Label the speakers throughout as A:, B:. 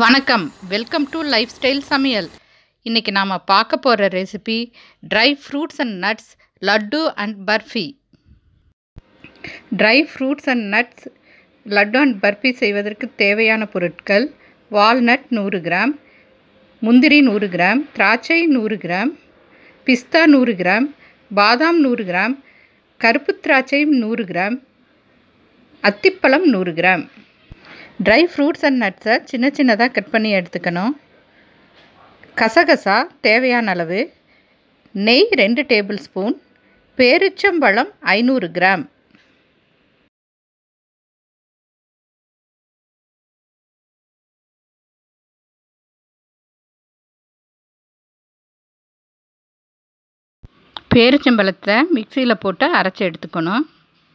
A: வணக்கம் welcome to life style சமையல் இன்றைக்கி நாம் பார்க்க போகிற recipe dry fruits and nuts laddu and barfi dry fruits and nuts laddu and barfi செய்வதற்கு தேவையான பொருட்கள் வால்நட் நூறு கிராம் முந்திரி நூறு கிராம் திராட்சை நூறு கிராம் பிஸ்தா நூறு கிராம் பாதாம் நூறு கிராம் கருப்பு திராட்சை நூறு கிராம் அத்திப்பழம் நூறு கிராம் ட்ரை ஃப்ரூட்ஸ் அண்ட் நட்ஸை சின்ன சின்னதாக கட் பண்ணி எடுத்துக்கணும் கசகசா தேவையான அளவு நெய் ரெண்டு டேபிள் ஸ்பூன் பேரிச்சம்பழம் ஐநூறு கிராம் பேரிச்சம்பழத்தை மிக்சியில் போட்டு அரைச்சி எடுத்துக்கணும்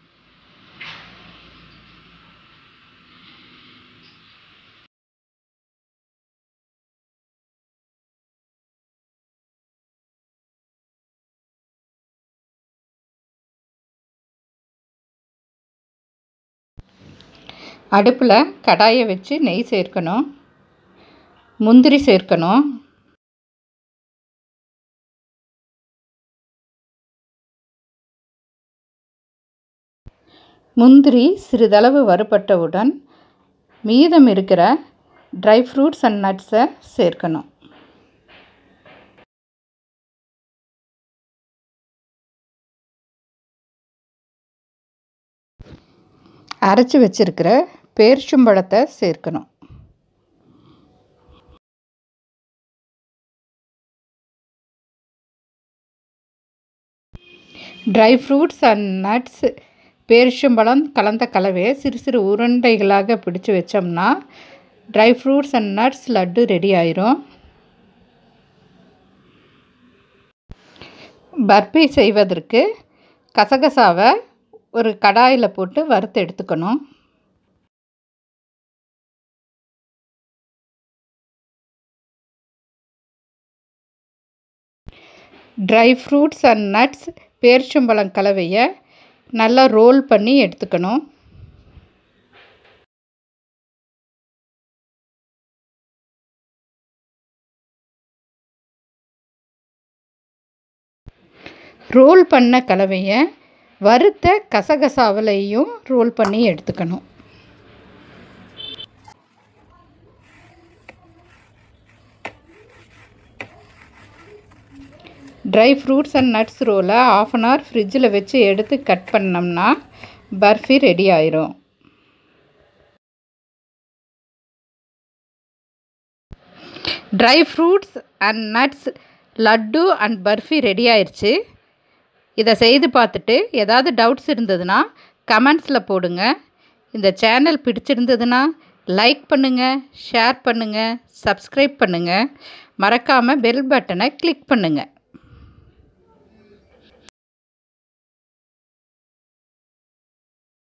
A: அடுப்பில் கடாயை வச்சு நெய் சேர்க்கணும் முந்திரி சேர்க்கணும் முந்திரி சிறிதளவு வறுபட்டவுடன் மீதம் இருக்கிற ட்ரை ஃப்ரூட்ஸ் அண்ட் நட்ஸை சேர்க்கணும் அரைச்சி வச்சிருக்கிற பேரிச்சம்பழத்தை சேர்க்கணும் ட்ரை ஃப்ரூட்ஸ் அண்ட் நட்ஸ் பேரிச்சம்பழம் கலந்த கலவையை சிறு சிறு உருண்டைகளாக பிடிச்சு வச்சோம்னா dry fruits and nuts laddu ready ஆயிரும் பர்பி செய்வதற்கு கசகசாவை ஒரு கடாயில் போட்டு வறுத்து எடுத்துக்கணும் ட்ரை ஃப்ரூட்ஸ் அண்ட் நட்ஸ் பேரிச்சம்பழம் கலவையை நல்லா ரோல் பண்ணி எடுத்துக்கணும் ரோல் பண்ண கலவையை வறுத்த கசகசாவிலையும் ரோல் பண்ணி எடுத்துக்கணும் ட்ரை ஃப்ரூட்ஸ் அண்ட் நட்ஸ் ரோலை ஆஃப் அன் ஹவர் ஃப்ரிட்ஜில் வச்சு எடுத்து கட் பண்ணோம்னா பர்ஃபி ரெடி ஆயிரும் dry fruits and nuts laddu and barfi ready ஆயிடுச்சு இதை செய்து பார்த்துட்டு ஏதாவது டவுட்ஸ் இருந்ததுன்னா கமெண்ட்ஸில் போடுங்க இந்த சேனல் பிடிச்சிருந்ததுன்னா லைக் பண்ணுங்கள் ஷேர் பண்ணுங்கள் சப்ஸ்கிரைப் பண்ணுங்கள் மறக்காமல் பெல் பட்டனை கிளிக் பண்ணுங்கள்